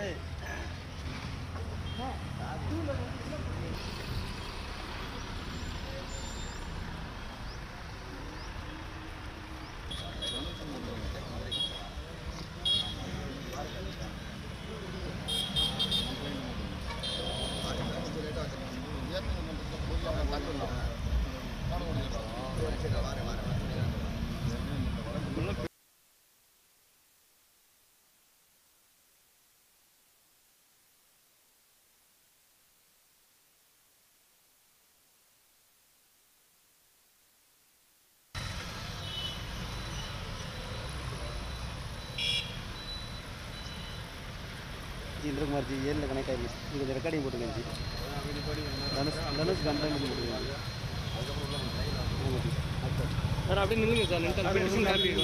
Indrakumar G ஏழில் connect ஆகிடுச்சு இது கொஞ்சம் ரெக்கார்டிங் போட்டுருக்கேன் ஜி தனுஷ் தனுஷ் கம்ப்ளைண்ட் போட்டுருக்கேன் ஜி ஆமாம் ஜி சார் அப்படியே நில்லுங்க சார் நின்று அப்படியே நின்று காப்பி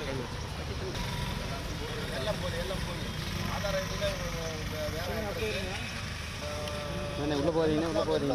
என்ன உள்ளே போகிறீங்க உள்ளே போகிறீங்க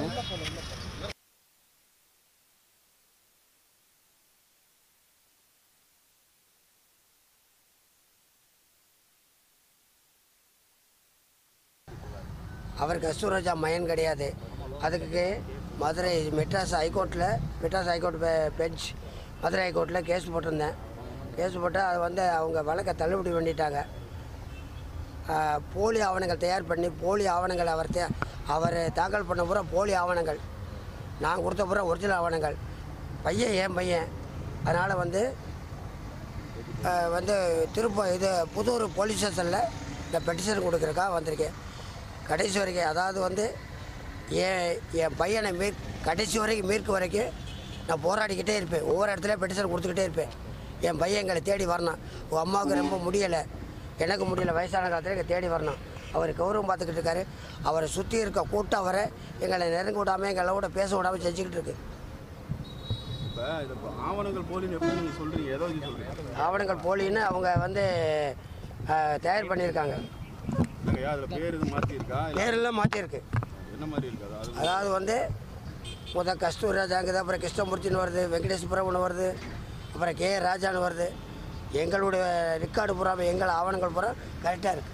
அவர் கஸ்தூராஜா மயன் கிடையாது அதுக்கு மதுரை மெட்ராஸ் ஹைகோர்ட்டில் மெட்ராஸ் ஹைகோர்ட் பெ- பெஞ்ச் மதுரை ஹைகோர்ட்டில் கேஸ் போட்டிருந்தேன் கேஸ் போட்டு அது வந்து அவங்க வழக்கை தள்ளுபடி பண்ணிட்டாங்க ஆஹ், போலி ஆவணங்கள் தயார் பண்ணி போலி ஆவணங்கள் அவர் தே அவர் தாக்கல் பண்ண பூரா போலி ஆவணங்கள் நான் கொடுத்த பூரா ஒரிஜினல் ஆவணங்கள் பையன் என் பையன் அதனால் வந்து ஆஹ், வந்து திருப்ப இது புதூர் போலீஸ் ஸ்டேஷனில் இந்த பெட்டிஷன் கொடுக்குறக்காக வந்திருக்கேன் கடைசி வரைக்கும் அதாவது வந்து என் என் பையனை மீட் கடைசி வரைக்கும் மீட்கு வரைக்கும் நான் போராடிக்கிட்டே இருப்பேன் ஒவ்வொரு இடத்துலையும் பெட்டிஷன் கொடுத்துக்கிட்டே இருப்பேன் என் பையன் எங்களை தேடி வரணும் உன் அம்மாவுக்கு ரொம்ப முடியலை எனக்கு முடியல வயசான காலத்தில் எங்களை தேடி வரணும் அவர் கௌரவம் பார்த்துக்கிட்டு இருக்காரு அவரை சுற்றி இருக்க கூட்டம் வர எங்களை நெருங்க விடாமல் எங்களை கூட பேச விடாமல் செஞ்சுக்கிட்டு இருக்கு இப்போ இது இப்போ ஆவணங்கள் போலின்னு எப்படி நீங்கள் சொல்கிறீங்க ஏதோ நீங்கள் சொல்கிறீங்க ஆவணங்கள் போலின்னு அவங்க வந்து ஆஹ், தயார் பண்ணியிருக்காங்க இல்லைங்கய்யா அதில் பேர் எதுவும் மாற்றிருக்கா இல்லை பேரெல்லாம் மாற்றிருக்கு என்ன மாதிரி இருக்கு அதாவது அதாவது வந்து முத கஸ்தூர் ராஜாங்குது அப்புறம் கிருஷ்ணமூர்த்தின்னு வருது வெங்கடேஸ்வரம்னு வருது அப்புறம் கே ராஜான்னு வருது எங்களுடைய ரெக்கார்டு பூரா எங்கள் ஆவணங்கள் பூரா கரெக்டாக இருக்குது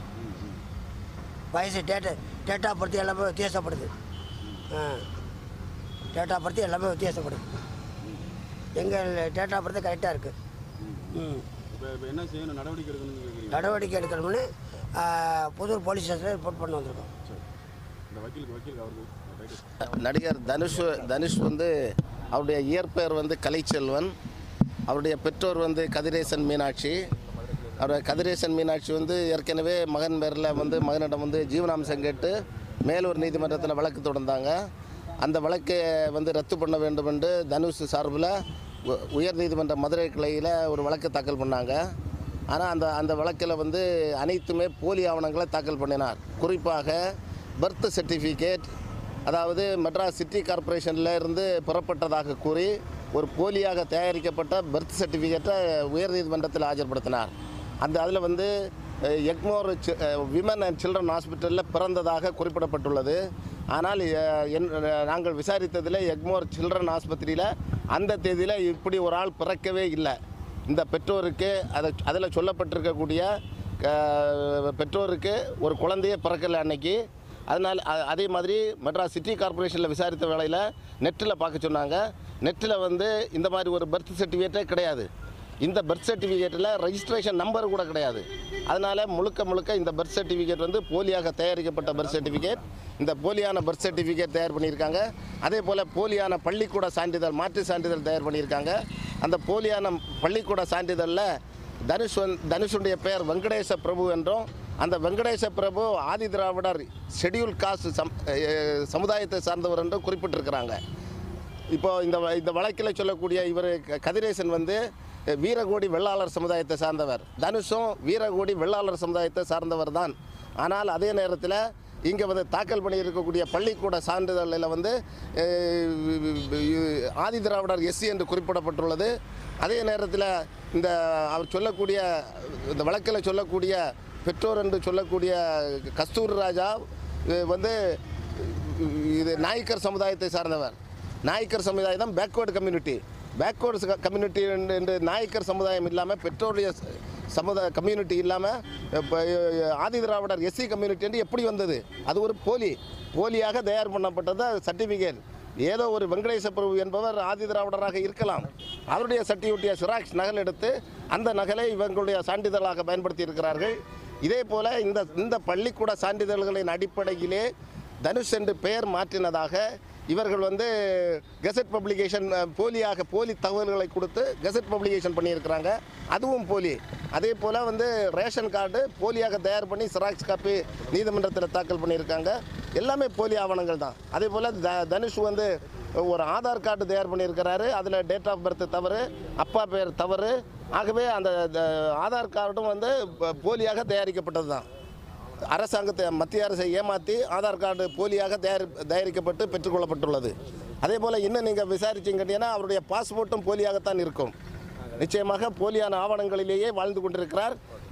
வயசு டேட்டு டேட்டா பற்றி எல்லாமே வித்தியாசப்படுது ஆ டேட்டா பற்றி எல்லாமே வித்தியாசப்படுது எங்கள் டேட்டா பற்றி கரெக்டாக இருக்குது ம் இப்போ இப்போ என்ன செய்யணும் நடவடிக்கை எடுக்கணும்னு கேட்குறீங்க நடவடிக்கை எடுக்கணும்னு ஆ, புதூர் போலீஸ் ஸ்டேஷனில் ரிப்போர்ட் பண்ண வந்திருக்கோம் சரி இந்த வக்கீலுக்கு வக்கீலுக்கு அவருக்கு ரைட்டு நடிகர் தனுஷ் தனுஷ் வந்து அவருடைய இயற்பெயர் வந்து கலைச்செல்வன் அவருடைய பெற்றோர் வந்து கதிரேசன் மீனாட்சி அவருடைய கதிரேசன் மீனாட்சி வந்து ஏற்கனவே மகன் பேரில் வந்து மகனிடம் வந்து ஜீவனாம்சம் கேட்டு மேலூர் நீதிமன்றத்தில் வழக்கு தொடர்ந்தாங்க அந்த வழக்கை வந்து ரத்து பண்ண வேண்டும் என்று தனுஷ் சார்பில் உ- உயர் நீதிமன்ற மதுரை கிளையில் ஒரு வழக்கு தாக்கல் பண்ணாங்க ஆனால் அந்த அந்த வழக்கில் வந்து அனைத்துமே போலி ஆவணங்களை தாக்கல் பண்ணினார் குறிப்பாக பர்த் சர்டிஃபிகேட் அதாவது மெட்ராஸ் சிட்டி கார்ப்பரேஷனில் இருந்து புறப்பட்டதாக கூறி ஒரு போலியாக தயாரிக்கப்பட்ட பர்த் சர்டிஃபிகேட்டை உயர்நீதிமன்றத்தில் ஆஜர்படுத்தினார் அந்த அதில் வந்து அஹ், எக்மோர் விமன் அண்ட் சில்ட்ரன் ஹாஸ்பிட்டலில் பிறந்ததாக குறிப்பிடப்பட்டுள்ளது ஆனால் அஹ், என் நாங்கள் விசாரித்ததில் எக்மோர் சில்ட்ரன் ஆஸ்பத்திரியில் அந்த தேதியில் இப்படி ஒரு ஆள் பிறக்கவே இல்லை இந்த பெற்றோருக்கு அதை அதில் சொல்லப்பட்டிருக்கக்கூடிய அஹ், பெற்றோருக்கு ஒரு குழந்தையே பிறக்கலை அன்னைக்கு அதனால் அ- அதே மாதிரி மெட்ராஸ் சிட்டி கார்ப்பரேஷனில் விசாரித்த வேளையில் நெட்டில் பார்க்க சொன்னாங்க நெட்டில் வந்து இந்த மாதிரி ஒரு பர்த் சர்டிஃபிகேட்டே கிடையாது இந்த பர்த் சர்டிஃபிகேட்டில் ரெஜிஸ்ட்ரேஷன் நம்பர் கூட கிடையாது அதனால் முழுக்க முழுக்க இந்த பர்த் சர்டிஃபிகேட் வந்து போலியாக தயாரிக்கப்பட்ட பர்த் சர்டிஃபிகேட் இந்த போலியான பர்த் சர்டிஃபிகேட் தயார் பண்ணியிருக்காங்க அதே போல் போலியான பள்ளிக்கூட சான்றிதழ் மாற்று சான்றிதழ் தயார் பண்ணியிருக்காங்க அந்த போலியான பள்ளிக்கூட சான்றிதழில் தனுஷ் வந்து தனுஷுடைய பெயர் வெங்கடேச பிரபு என்றும் அந்த வெங்கடேச பிரபு ஆதி திராவிடர் ஷெட்யூல் காஸ்ட் சம் அஹ் சமுதாயத்தை சார்ந்தவர் என்றும் குறிப்பிட்டிருக்கிறாங்க இப்போ இந்த வ- இந்த வழக்கில் சொல்லக்கூடிய இவர் க- கதிரேசன் வந்து அஹ், வீரகோடி வெள்ளாளர் சமுதாயத்தை சார்ந்தவர் தனுஷும் வீரகோடி வெள்ளாளர் சமுதாயத்தை சார்ந்தவர் தான் ஆனால் அதே நேரத்தில் இங்கே வந்து தாக்கல் பண்ணியிருக்கக்கூடிய பள்ளிக்கூட சான்றிதழில் வந்து அஹ், ஆதி திராவிடர் எஸ்சி என்று குறிப்பிடப்பட்டுள்ளது அதே நேரத்தில் இந்த அவர் சொல்லக்கூடிய இந்த வழக்கில் சொல்லக்கூடிய பெற்றோர் என்று சொல்லக்கூடிய கஸ்தூரி ராஜா அஹ், வந்து இது நாய்க்கர் சமுதாயத்தை சார்ந்தவர் நாய்க்கர் சமுதாயம் தான் பேக்வேர்டு கம்யூனிட்டி பேக்வேர்டு கம்யூனிட்டி என்று நாய்க்கர் சமுதாயம் இல்லாமல் பெற்றோருடைய சமுதாய கம்யூனிட்டி இல்லாமல் இப்போ ஆதி திராவிடர் எஸ்சி கம்யூனிட்டி எப்படி வந்தது அது ஒரு போலி போலியாக தயார் பண்ணப்பட்டது சர்டிஃபிகேட் ஏதோ ஒரு வெங்கடேச பிரபு என்பவர் ஆதி திராவிடராக இருக்கலாம் அவருடைய சர்டிஃபிகேட்டிய சிராக்ஸ் நகல் எடுத்து அந்த நகலை இவங்களுடைய சான்றிதழாக பயன்படுத்தி இருக்கிறார்கள் இதே போல் இந்த இந்த பள்ளிக்கூட சான்றிதழ்களின் அடிப்படையிலே தனுஷ் என்று பெயர் மாற்றினதாக இவர்கள் வந்து கெசட் பப்ளிகேஷன் போலியாக போலி தகவல்களை கொடுத்து கெசட் பப்ளிகேஷன் பண்ணியிருக்கிறாங்க அதுவும் போலி அதே போல் வந்து ரேஷன் கார்டு போலியாக தயார் பண்ணி சிராக்ஸ் காப்பி நீதிமன்றத்தில் தாக்கல் பண்ணியிருக்காங்க எல்லாமே போலி ஆவணங்கள் தான் அதே போல் த தனுஷ் வந்து ஒரு ஆதார் கார்டு தயார் பண்ணியிருக்கிறாரு அதில் டேட் ஆஃப் பர்த் தவறு அப்பா பேர் தவறு ஆகவே அந்த த- ஆதார் கார்டும் வந்து ப- போலியாக தயாரிக்கப்பட்டது தான் அரசாங்கத்தை மத்திய அரசை ஏமாற்றி ஆதார் கார்டு போலியாக தயாரி தயாரிக்கப்பட்டு பெற்றுக்கொள்ளப்பட்டுள்ளது அதே போல் இன்னும் நீங்கள் விசாரிச்சிங்கன்னா அவருடைய பாஸ்போர்ட்டும் போலியாகத்தான் இருக்கும் நிச்சயமாக போலியான ஆவணங்களிலேயே வாழ்ந்து கொண்டிருக்கிறார்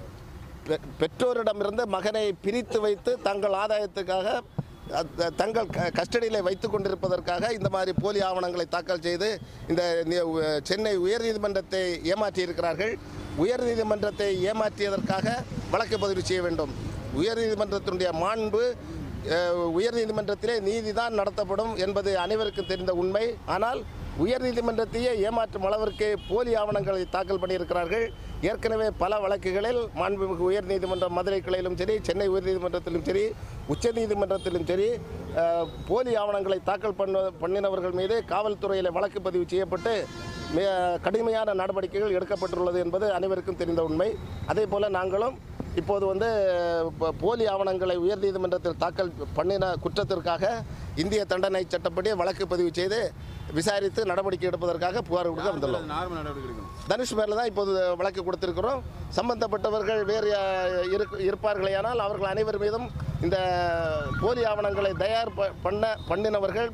பெ- பெற்றோரிடமிருந்து மகனை பிரித்து வைத்து தங்கள் ஆதாயத்துக்காக அ- த- தங்கள் க- கஸ்டடியில் வைத்து கொண்டிருப்பதற்காக இந்த மாதிரி போலி ஆவணங்களை தாக்கல் செய்து இந்த நி- உ- சென்னை உயர்நீதிமன்றத்தை ஏமாற்றியிருக்கிறார்கள் உயர்நீதிமன்றத்தை ஏமாற்றியதற்காக வழக்கு பதிவு செய்ய வேண்டும் உயர்நீதிமன்றத்தினுடைய மாண்பு அஹ், உயர்நீதிமன்றத்திலே நீதிதான் நடத்தப்படும் என்பது அனைவருக்கும் தெரிந்த உண்மை ஆனால் உயர்நீதிமன்றத்தையே ஏமாற்றும் அளவிற்கு போலி ஆவணங்களை தாக்கல் பண்ணியிருக்கிறார்கள் ஏற்கனவே பல வழக்குகளில் மாண்புமிகு உயர்நீதிமன்றம் மதுரை கிளையிலும் சரி சென்னை உயர்நீதிமன்றத்திலும் சரி உச்சநீதிமன்றத்திலும் சரி அஹ், போலி ஆவணங்களை தாக்கல் பண்ண பண்ணினவர்கள் மீது காவல்துறையில் வழக்கு பதிவு செய்யப்பட்டு மிக கடுமையான நடவடிக்கைகள் எடுக்கப்பட்டுள்ளது என்பது அனைவருக்கும் தெரிந்த உண்மை அதே போல் நாங்களும் இப்போது வந்து ப- போலி ஆவணங்களை உயர்நீதிமன்றத்தில் தாக்கல் பண்ணின குற்றத்திற்காக இந்திய தண்டனை சட்டப்படி வழக்கு பதிவு செய்து விசாரித்து நடவடிக்கை எடுப்பதற்காக புகார் கொடுக்க வந்துள்ளோம் நார்மல் நடவடிக்கை எடுக்கணும் தனுஷ் பேரில் தான் இப்போது வழக்கு கொடுத்திருக்கிறோம் சம்பந்தப்பட்டவர்கள் வேறு அஹ், இருக்கு இருப்பார்களேயானால் அவர்கள் அனைவர் மீதும் இந்த போலி ஆவணங்களை தயார் ப- பண்ண பண்ணினவர்கள்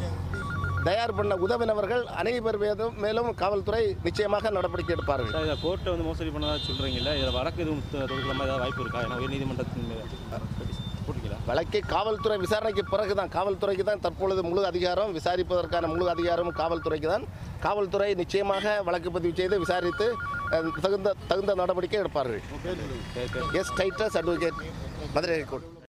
தயார் பண்ண உதவினவர்கள் அனைவர் மீதும் மேலும் காவல்துறை நிச்சயமாக நடவடிக்கை எடுப்பார்கள் சார் இதை கோர்ட்டை வந்து மோசடி பண்ணதா சொல்கிறீங்களா இதில் வழக்கு எதுவும் தொ- தொடுக்கிற மாதிரி ஏதாவது வாய்ப்பு இருக்கா ஏன்னா உயர்நீதிமன்றத்தின் மீது போட்டிக்கலாம் வழக்கை காவல்துறை விசாரணைக்கு பிறகு தான் காவல்துறைக்கு தான் தற்பொழுது முழு அதிகாரம் விசாரிப்பதற்கான முழு அதிகாரமும் காவல்துறைக்கு தான் காவல்துறை நிச்சயமாக வழக்கு பதிவு செய்து விசாரித்து அஹ், தகுந்த தகுந்த நடவடிக்கை எடுப்பார்கள் சரி சரி S Titus advocate Madurai high court